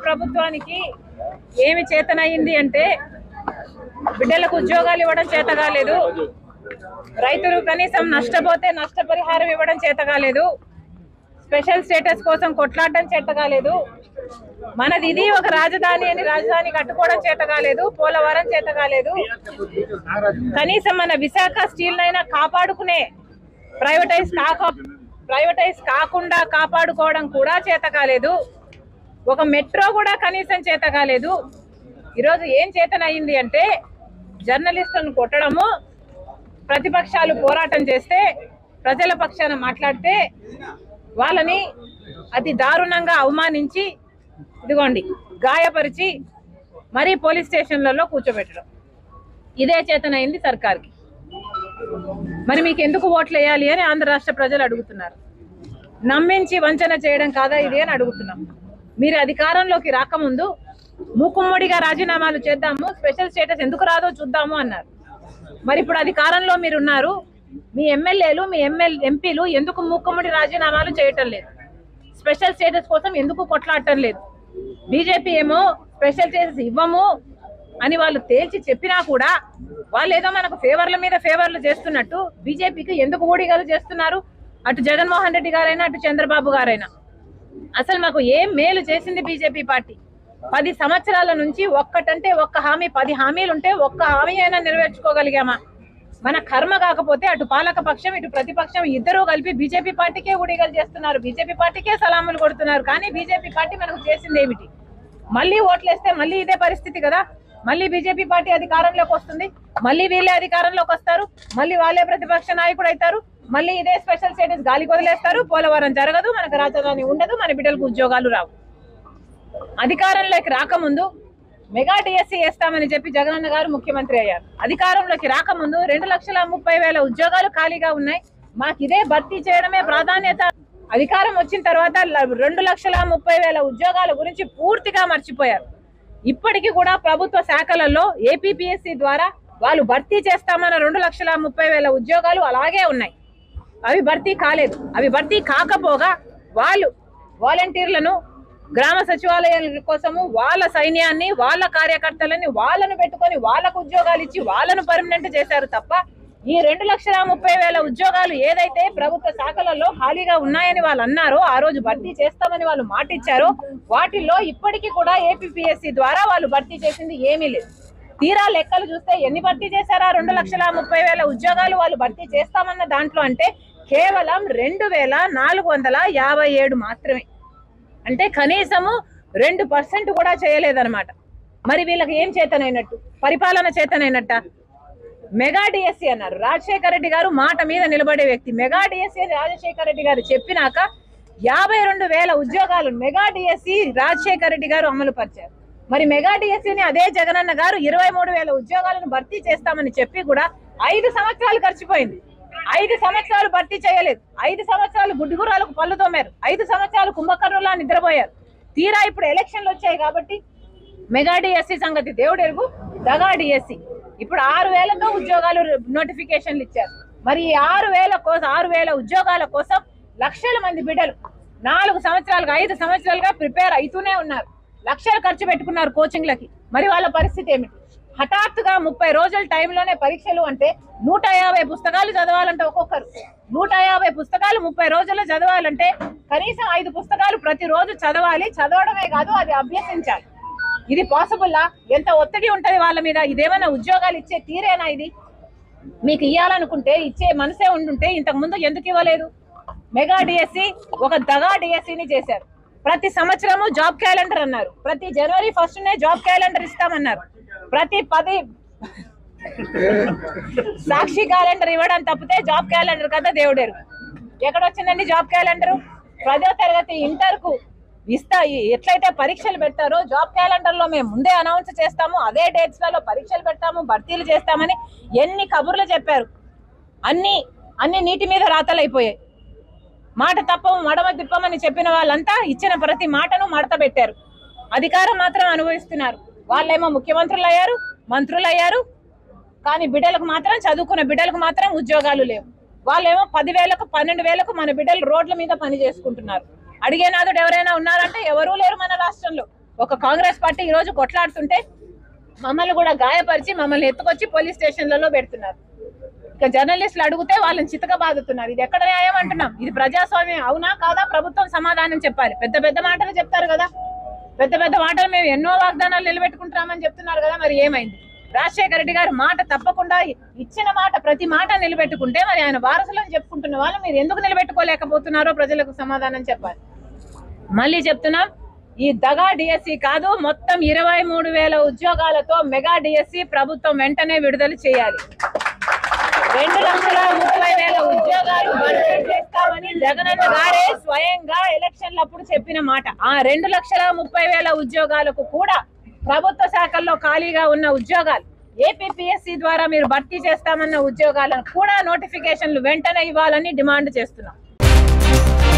ప్రభుత్వానికి ఏమి చేతనయ్యింది అంటే బిడ్డలకు ఉద్యోగాలు ఇవ్వడం చేత కాలేదు రైతులు కనీసం నష్టపోతే నష్టపరిహారం ఇవ్వడం చేత కాలేదు స్పెషల్ స్టేటస్ కోసం కొట్లాడడం చేత కాలేదు మనది ఇది ఒక రాజధాని అని రాజధాని కట్టుకోవడం చేత కాలేదు పోలవరం చేత కాలేదు కనీసం మన విశాఖ స్టీల్ అయినా కాపాడుకునే ప్రైవేటైజ్ కాక ప్రైవేటైజ్ కాకుండా కాపాడుకోవడం కూడా చేత కాలేదు ఒక మెట్రో కూడా కనీసం చేత కాలేదు ఈరోజు ఏం చేతనయ్యింది అంటే జర్నలిస్టులను కొట్టడము ప్రతిపక్షాలు పోరాటం చేస్తే ప్రజల పక్షాన మాట్లాడితే వాళ్ళని అతి దారుణంగా అవమానించి ఇదిగోండి గాయపరిచి మరీ పోలీస్ స్టేషన్లలో కూర్చోబెట్టడం ఇదే చేతనైంది సర్కార్కి మరి మీకు ఎందుకు ఓట్లు వేయాలి అని ఆంధ్ర రాష్ట్ర ప్రజలు అడుగుతున్నారు నమ్మించి వంచన చేయడం కాదా ఇది అని అడుగుతున్నాం మీరు అధికారంలోకి రాకముందు మూకుమ్మడిగా రాజీనామాలు చేద్దాము స్పెషల్ స్టేటస్ ఎందుకు రాదో చూద్దాము అన్నారు మరి ఇప్పుడు అధికారంలో మీరు ఉన్నారు మీ ఎమ్మెల్యేలు మీ ఎమ్మెల్ ఎంపీలు ఎందుకు మూకుమ్మడి రాజీనామాలు చేయటం లేదు స్పెషల్ స్టేటస్ కోసం ఎందుకు కొట్లాడటం లేదు బీజేపీ ఏమో స్పెషల్ స్టేటస్ ఇవ్వము అని వాళ్ళు తేల్చి చెప్పినా కూడా వాళ్ళు ఏదో మనకు ఫేవర్ల మీద ఫేవర్లు చేస్తున్నట్టు బీజేపీకి ఎందుకు ఊడిగలు చేస్తున్నారు అటు జగన్మోహన్ రెడ్డి గారైనా అటు చంద్రబాబు గారైనా అసలు మాకు ఏం మేలు చేసింది బీజేపీ పార్టీ పది సంవత్సరాల నుంచి ఒక్కటంటే ఒక్క హామీ పది హామీలు ఉంటే ఒక్క హామీ అయినా నెరవేర్చుకోగలిగామా మన కర్మ కాకపోతే అటు పాలక పక్షం ఇటు ప్రతిపక్షం ఇద్దరూ కలిపి బీజేపీ పార్టీకే ఊడిగలు చేస్తున్నారు బీజేపీ పార్టీకే సలాములు కొడుతున్నారు కానీ బీజేపీ పార్టీ మనకు చేసింది ఏమిటి మళ్ళీ ఓట్లేస్తే మళ్ళీ ఇదే పరిస్థితి కదా మళ్ళీ బీజేపీ పార్టీ అధికారంలోకి వస్తుంది మళ్ళీ వీళ్ళే అధికారంలోకి వస్తారు మళ్ళీ వాళ్ళే ప్రతిపక్ష నాయకుడు అవుతారు మళ్ళీ ఇదే స్పెషల్ స్టేటస్ గాలికి వదిలేస్తారు పోలవరం జరగదు మనకు రాజధాని ఉండదు మన బిడ్డలకు ఉద్యోగాలు రావు అధికారంలోకి రాకముందు మెగా డిఎస్సీ వేస్తామని చెప్పి జగనన్న గారు ముఖ్యమంత్రి అయ్యారు అధికారంలోకి రాకముందు రెండు లక్షల ముప్పై వేల ఉద్యోగాలు ఖాళీగా ఉన్నాయి మాకు ఇదే భర్తీ చేయడమే ప్రాధాన్యత అధికారం వచ్చిన తర్వాత ల- రెండు లక్షల ముప్పై వేల ఉద్యోగాల గురించి పూర్తిగా మర్చిపోయారు ఇప్పటికీ కూడా ప్రభుత్వ శాఖలలో ఏపీపీఎస్సీ ద్వారా వాళ్ళు భర్తీ చేస్తామన్న రెండు లక్షల ముప్పై వేల ఉద్యోగాలు అలాగే ఉన్నాయి అవి భర్తీ కాలేదు అవి భర్తీ కాకపోగా వాళ్ళు వాలంటీర్లను గ్రామ సచివాలయాల కోసము వాళ్ళ సైన్యాన్ని వాళ్ళ కార్యకర్తలని వాళ్ళను పెట్టుకొని వాళ్ళకు ఉద్యోగాలు ఇచ్చి వాళ్ళను పర్మనెంట్ చేశారు తప్ప ఈ రెండు లక్షల ముప్పై వేల ఉద్యోగాలు ఏదైతే ప్రభుత్వ శాఖలలో ఖాళీగా ఉన్నాయని వాళ్ళు అన్నారో ఆ రోజు భర్తీ చేస్తామని వాళ్ళు మాట ఇచ్చారో వాటిల్లో ఇప్పటికీ కూడా ఏపీపీఎస్సీ ద్వారా వాళ్ళు భర్తీ చేసింది ఏమీ లేదు తీరా లెక్కలు చూస్తే ఎన్ని భర్తీ చేశారా రెండు లక్షల ముప్పై వేల ఉద్యోగాలు వాళ్ళు భర్తీ చేస్తామన్న దాంట్లో అంటే కేవలం రెండు వేల నాలుగు వందల యాభై ఏడు మాత్రమే అంటే కనీసము రెండు పర్సెంట్ కూడా చేయలేదన్నమాట మరి వీళ్ళకి ఏం చేతనైనట్టు పరిపాలన చేతనైనట్ట మెగా డిఎస్సి అన్నారు రాజశేఖర రెడ్డి గారు మాట మీద నిలబడే వ్యక్తి మెగా డిఎస్సి అని రాజశేఖర రెడ్డి గారు చెప్పినాక యాభై రెండు వేల ఉద్యోగాలు మెగా డిఎస్సి రాజశేఖర రెడ్డి గారు అమలు పరిచారు మరి మెగా డిఎస్సిని అదే జగనన్న గారు ఇరవై మూడు వేల ఉద్యోగాలను భర్తీ చేస్తామని చెప్పి కూడా ఐదు సంవత్సరాలు ఖర్చిపోయింది ఐదు సంవత్సరాలు భర్తీ చేయలేదు ఐదు సంవత్సరాలు గుడ్డిగురాలకు పళ్ళు తోమారు ఐదు సంవత్సరాలు కుంభకర్ణులా నిద్రపోయారు తీరా ఇప్పుడు ఎలక్షన్లు వచ్చాయి కాబట్టి మెగా డిఎస్సి సంగతి దేవుడు ఎరుగు దగా డిఎస్సి ఇప్పుడు ఆరు వేలతో ఉద్యోగాలు నోటిఫికేషన్లు ఇచ్చారు మరి ఈ ఆరు వేల కోసం ఆరు వేల ఉద్యోగాల కోసం లక్షల మంది బిడ్డలు నాలుగు సంవత్సరాలుగా ఐదు సంవత్సరాలుగా ప్రిపేర్ అవుతూనే ఉన్నారు లక్షలు ఖర్చు పెట్టుకున్నారు కోచింగ్లకి మరి వాళ్ళ పరిస్థితి ఏమిటి హఠాత్తుగా ముప్పై రోజుల టైంలోనే పరీక్షలు అంటే నూట యాభై పుస్తకాలు చదవాలంటే ఒక్కొక్కరు నూట యాభై పుస్తకాలు ముప్పై రోజుల్లో చదవాలంటే కనీసం ఐదు పుస్తకాలు ప్రతిరోజు చదవాలి చదవడమే కాదు అది అభ్యసించాలి ఇది పాసిబుల్లా ఎంత ఒత్తిడి ఉంటది వాళ్ళ మీద ఇదేమైనా ఉద్యోగాలు ఇచ్చే తీరేనా ఇది మీకు ఇవ్వాలనుకుంటే ఇచ్చే మనసే ఉండుంటే ఇంతకు ముందు ఎందుకు ఇవ్వలేదు మెగా డిఎస్సి ఒక దగా డిఎస్సిని చేశారు ప్రతి సంవత్సరము జాబ్ క్యాలెండర్ అన్నారు ప్రతి జనవరి ఫస్ట్ నే జాబ్ క్యాలెండర్ ఇస్తామన్నారు ప్రతి పది సాక్షి క్యాలెండర్ ఇవ్వడం తప్పితే జాబ్ క్యాలెండర్ కదా దేవుడేరు ఎక్కడ వచ్చిందండి జాబ్ క్యాలెండర్ పదో తరగతి ఇంటర్ కు ఇస్తా ఈ- ఎట్లయితే పరీక్షలు పెడతారో జాబ్ క్యాలెండర్ లో మేము ముందే అనౌన్స్ చేస్తాము అదే డేట్స్ లలో పరీక్షలు పెడతాము భర్తీలు చేస్తామని ఎన్ని కబుర్లు చెప్పారు అన్ని అన్ని నీటి మీద రాతలైపోయాయి మాట తప్పము మడమ తిప్పమని చెప్పిన వాళ్ళంతా ఇచ్చిన ప్రతి మాటను మడత పెట్టారు అధికారం మాత్రం అనుభవిస్తున్నారు వాళ్ళేమో ముఖ్యమంత్రులు అయ్యారు మంత్రులు అయ్యారు కానీ బిడ్డలకు మాత్రం చదువుకున్న బిడ్డలకు మాత్రం ఉద్యోగాలు లేవు వాళ్ళేమో పదివేలకు పన్నెండు వేలకు మన బిడ్డలు రోడ్ల మీద పని చేసుకుంటున్నారు అడిగేనాదుడు ఎవరైనా ఉన్నారంటే ఎవరూ లేరు మన రాష్ట్రంలో ఒక కాంగ్రెస్ పార్టీ ఈ రోజు కొట్లాడుతుంటే మమ్మల్ని కూడా గాయపరిచి మమ్మల్ని ఎత్తుకొచ్చి పోలీస్ స్టేషన్లలో పెడుతున్నారు ఇక జర్నలిస్టులు అడిగితే వాళ్ళని చితక బాదుతున్నారు ఇది ఎక్కడ న్యాయం అంటున్నాం ఇది ప్రజాస్వామ్యం అవునా కాదా ప్రభుత్వం సమాధానం చెప్పాలి పెద్ద పెద్ద మాటలు చెప్తారు కదా పెద్ద పెద్ద మాటలు మేము ఎన్నో వాగ్దానాలు నిలబెట్టుకుంటామని చెప్తున్నారు కదా మరి ఏమైంది రాజశేఖర రెడ్డి గారు మాట తప్పకుండా ఇచ్చిన మాట ప్రతి మాట నిలబెట్టుకుంటే మరి ఆయన వారసులను చెప్పుకుంటున్న వాళ్ళు మీరు ఎందుకు నిలబెట్టుకోలేకపోతున్నారో ప్రజలకు సమాధానం చెప్పాలి మళ్ళీ చెప్తున్నాం ఈ దగా డిఎస్సి కాదు మొత్తం ఇరవై మూడు వేల ఉద్యోగాలతో మెగా డిఎస్సి ప్రభుత్వం వెంటనే విడుదల చేయాలి రెండు లక్షల ముప్పై వేల ఉద్యోగాలు భర్తీ చేస్తామని జగనన్న గారే స్వయంగా ఎలక్షన్లప్పుడు చెప్పిన మాట ఆ రెండు లక్షల ముప్పై వేల ఉద్యోగాలకు కూడా ప్రభుత్వ శాఖల్లో ఖాళీగా ఉన్న ఉద్యోగాలు ఏపీపీఎస్సీ ద్వారా మీరు భర్తీ చేస్తామన్న ఉద్యోగాలను కూడా నోటిఫికేషన్లు వెంటనే ఇవ్వాలని డిమాండ్ చేస్తున్నాం